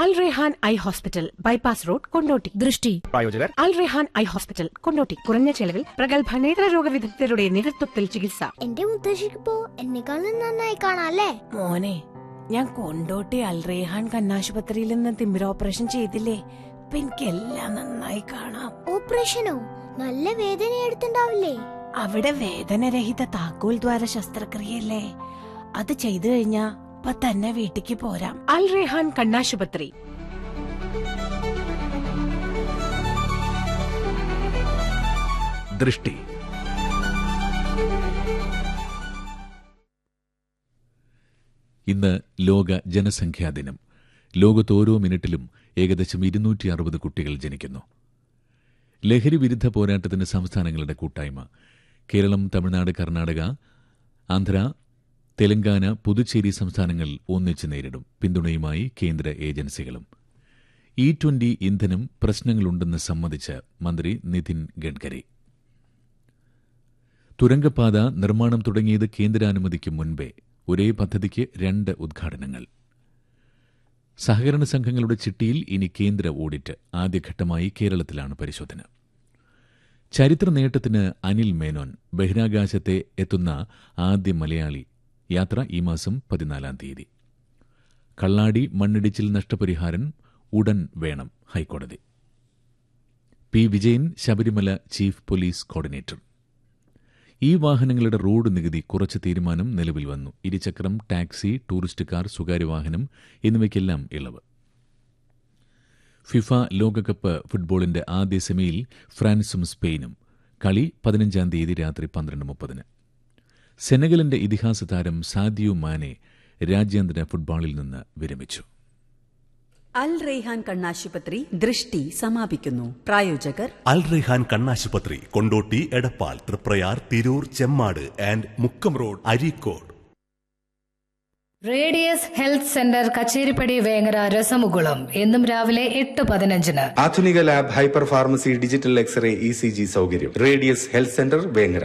അൽ Rehan eye hospital bypass road Kondotty ദൃഷ്ടി പ്രായോജകർ Al Rehan eye hospital Kondotty കുറഞ്ഞ ചെലവിൽ പ്രഗത്ഭ നേത്രരോഗ വിദഗ്ധരുടെ നേതൃത്വത്തിൽ ചികിത്സ എന്റെ മുത്തശ്ശിക്കിപ്പോ എന്നെക്കാളും നന്നായി കാണാല്ലേ മോനെ ഞാൻ കൊണ്ടോട്ടി അൽറേഹാൻ കണ്ണാശുപത്രിയിൽ നിന്ന് തിമിര ഓപ്പറേഷൻ ചെയ്തില്ലേ ഇപ്പൊ എനിക്കെല്ലാം നന്നായി കാണാം ഓപ്പറേഷനോ നല്ല വേദന എടുത്തുണ്ടാവില്ലേ അവിടെ വേദനരഹിത താക്കോൽ ദ്വാര ശസ്ത്രക്രിയല്ലേ അത് ചെയ്തു കഴിഞ്ഞാ ഇപ്പൊ തന്നെ വീട്ടിക്ക് പോരാം അൽ റെഹാൻ കണ്ണാശുപത്രി ദൃഷ്ടി ഇന്ന് ലോക ജനസംഖ്യാ ദിനം ലോകത്ത് ഓരോ മിനിറ്റിലും ഏകദേശം ഇരുന്നൂറ്റി അറുപത് കുട്ടികൾ ജനിക്കുന്നു ലഹരി വിരുദ്ധ പോരാട്ടത്തിന് സംസ്ഥാനങ്ങളുടെ കൂട്ടായ്മ കേരളം തമിഴ്നാട് കർണാടക ആന്ധ്ര തെലങ്കാന പുതുച്ചേരി സംസ്ഥാനങ്ങൾ ഒന്നിച്ചു നേരിടും പിന്തുണയുമായി കേന്ദ്ര ഏജൻസികളും ഇ ട്വന്റി ഇന്ധനം പ്രശ്നങ്ങളുണ്ടെന്ന് സമ്മതിച്ച് മന്ത്രി നിതിൻ ഗഡ്കരി തുരങ്കപാത നിർമ്മാണം തുടങ്ങിയത് കേന്ദ്രാനുമതിക്ക് മുൻപേ ഒരേ പദ്ധതിക്ക് രണ്ട് ഉദ്ഘാടനങ്ങൾ സഹകരണ സംഘങ്ങളുടെ ചിട്ടിയിൽ ഇനി കേന്ദ്ര ഓഡിറ്റ് ആദ്യഘട്ടമായി കേരളത്തിലാണ് പരിശോധന ചരിത്ര നേട്ടത്തിന് അനിൽ മേനോൻ ബഹിരാകാശത്തെ എത്തുന്ന ആദ്യ മലയാളി യാത്ര ഈ മാസം പതിനാലാം തീയതി കള്ളാടി മണ്ണിടിച്ചിൽ നഷ്ടപരിഹാരം ഉടൻ വേണം ഹൈക്കോടതി P Vijayan Sabarimala chief police coordinator ഈ വാഹനങ്ങളുടെ റോഡ് നികുതി കുറച്ച് തീരുമാനം നിലവിൽ വന്നു ഇരുചക്രം ടാക്സി ടൂറിസ്റ്റ് കാർ സ്വകാര്യ വാഹനം എന്നിവയ്ക്കെല്ലാം ഇളവ് ഫിഫ ലോകകപ്പ് ഫുട്ബോളിന്റെ ആദ്യ സെമിയിൽ ഫ്രാൻസും സ്പെയിനും കളി പതിനഞ്ചാം തീയതി രാത്രി പന്ത്രണ്ട് മുപ്പതിന് സെനഗലിന്റെ ഇതിഹാസ താരം സാദിയു മാനെ രാജ്യാന്തര ഫുട്ബോളിൽ നിന്ന് വിരമിച്ചു അൽ റെയ്ഹാൻ കണ്ണാശുപത്രി ദൃഷ്ടി സമാപിക്കുന്നു പ്രായോജകർ അൽ റെഹാൻ കണ്ണാശുപത്രി Kondotty Edappal Triprayar Tirur Chemmad and Mukkam road Areekode radius health centre Kacheripadi Vengara രസമുകുളം എന്നും രാവിലെ എട്ട് പതിനഞ്ചിന് ആധുനിക lab hyper pharmacy digital X ray E C G സൗകര്യം radius health centre Vengara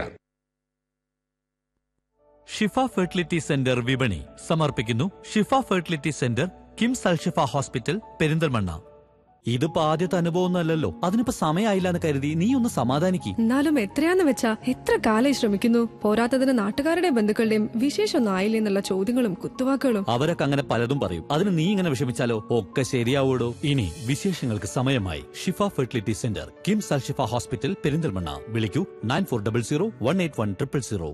Shifa fertility centre വിപണി സമർപ്പിക്കുന്നു Shifa fertility centre KIMS Alshifa hospital Perinthalmanna ഇതിപ്പോ ആദ്യത്തെ അനുഭവമൊന്നുമല്ലല്ലോ അതിനിപ്പോ സമയമായില്ല എന്ന് കരുതി നീ ഒന്ന് സമാധാനിക്ക് എന്നാലും എത്രയാന്ന് വെച്ചാ എത്ര കാലായി ശ്രമിക്കുന്നു പോരാത്തതിന് നാട്ടുകാരുടെയും ബന്ധുക്കളുടെയും വിശേഷമൊന്നും ആയില്ലേ എന്നുള്ള ചോദ്യങ്ങളും കുത്തുവാക്കുകളും അവരൊക്കെ അങ്ങനെ പലതും പറയും അതിന് നീ ഇങ്ങനെ വിഷമിച്ചാലോ ഒക്കെ ശരിയാവൂടോ ഇനി വിശേഷങ്ങൾക്ക് സമയമായി Shifa fertility centre KIMS Alshifa hospital Perinthalmanna വിളിക്കൂ nine four double zero one eight one triple zero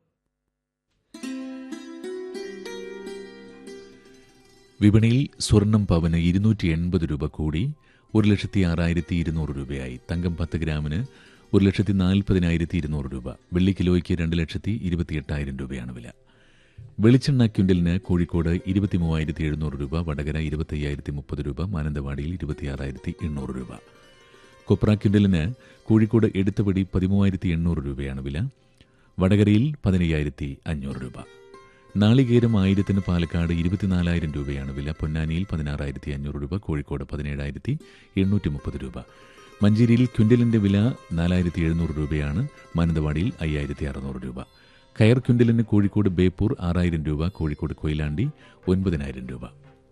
വിപണിയിൽ സ്വർണം പവന് ഇരുന്നൂറ്റി എൺപത് രൂപ കൂടി ഒരു ലക്ഷത്തി ആറായിരത്തി ഇരുന്നൂറ് രൂപയായി തങ്കം പത്ത് ഗ്രാമിന് ഒരു ലക്ഷത്തി നാൽപ്പതിനായിരത്തി ഇരുന്നൂറ് രൂപ വെള്ളി കിലോയ്ക്ക് രണ്ട് ലക്ഷത്തി ഇരുപത്തിയെട്ടായിരം രൂപയാണ് വില വെളിച്ചെണ്ണ ക്വിൻ്റലിന് കോഴിക്കോട് ഇരുപത്തി മൂവായിരത്തി എഴുന്നൂറ് രൂപ വടകര ഇരുപത്തയ്യായിരത്തി മുപ്പത് രൂപ മാനന്തവാടിയിൽ ഇരുപത്തിയാറായിരത്തി എണ്ണൂറ് രൂപ കൊപ്ര ക്വിൻ്റലിന് കോഴിക്കോട് എടുത്തപടി പതിമൂവായിരത്തി എണ്ണൂറ് രൂപയാണ് വില വടകരയിൽ പതിനയ്യായിരത്തി അഞ്ഞൂറ് രൂപ നാളികേരം ആയിരത്തിന് പാലക്കാട് ഇരുപത്തിനാലായിരം രൂപയാണ് വില പൊന്നാനിയിൽ പതിനാറായിരത്തി അഞ്ഞൂറ് രൂപ കോഴിക്കോട് പതിനേഴായിരത്തി എണ്ണൂറ്റി മുപ്പത് രൂപ മഞ്ചേരിയിൽ ക്വിൻ്റലിന്റെ വില നാലായിരത്തി എഴുന്നൂറ് രൂപയാണ് മാനന്തവാടിയിൽ അയ്യായിരത്തി അറുന്നൂറ് രൂപ കയർ ക്വിൻ്റലിന് കോഴിക്കോട് ബേപ്പൂർ ആറായിരം രൂപ കോഴിക്കോട് കൊയിലാണ്ടി ഒൻപതിനായിരം രൂപ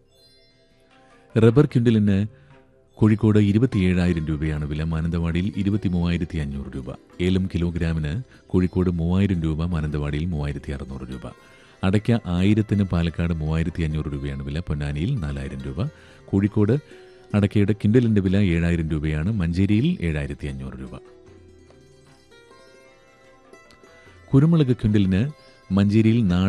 റബ്ബർ ക്വിൻ്റലിന് കോഴിക്കോട് ഇരുപത്തിയേഴായിരം രൂപയാണ് വില മാനന്തവാടിയിൽ ഇരുപത്തി മൂവായിരത്തി അഞ്ഞൂറ് രൂപ ഏലം കിലോഗ്രാമിന് കോഴിക്കോട് മൂവായിരം രൂപ മാനന്തവാടിയിൽ മൂവായിരത്തി അറുന്നൂറ് രൂപ അടയ്ക്ക ആയിരത്തിന് പാലക്കാട് മൂവായിരത്തി അഞ്ഞൂറ് രൂപയാണ് വില പൊന്നാനിയിൽ നാലായിരം രൂപ കോഴിക്കോട് അടയ്ക്കയുടെ കിൻഡലിന്റെ വില ഏഴായിരം രൂപയാണ് മഞ്ചേരിയിൽ ഏഴായിരത്തി അഞ്ഞൂറ് രൂപ കുരുമുളക് ക്വിൻ്റലിന് മഞ്ചേരിയിൽ നാട്